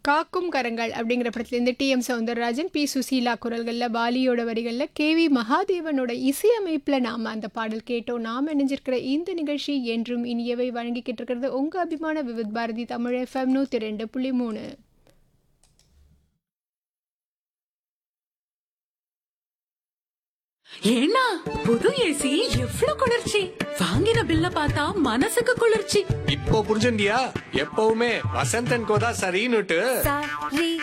காக்கும் கரங்கள் அப்படிங்கிற படத்துலேருந்து டி எம் சௌந்தரராஜன் பி சுசீலா குரல்களில் பாலியோட வரிகளில் கே வி மகாதேவனோட இசையமைப்பில் நாம் அந்த பாடல் கேட்டோம் நாம் இணைஞ்சிருக்கிற இந்த நிகழ்ச்சி என்றும் இனியவை வழங்கிக்கிட்டு இருக்கிறது உங்கள் அபிமான விவித் பாரதி தமிழ் எஃப்எம் நூற்றி ரெண்டு புள்ளி மூணு ஏன்னா புது ஏசி எவ்வளவு குளிர்ச்சி வாங்கின பில்ல பார்த்தா மனசுக்கு குளிர்ச்சி இப்போ புரிஞ்சுண்டியா எப்பவுமே வசந்தன் கோதா சரின்னுட்டு சரி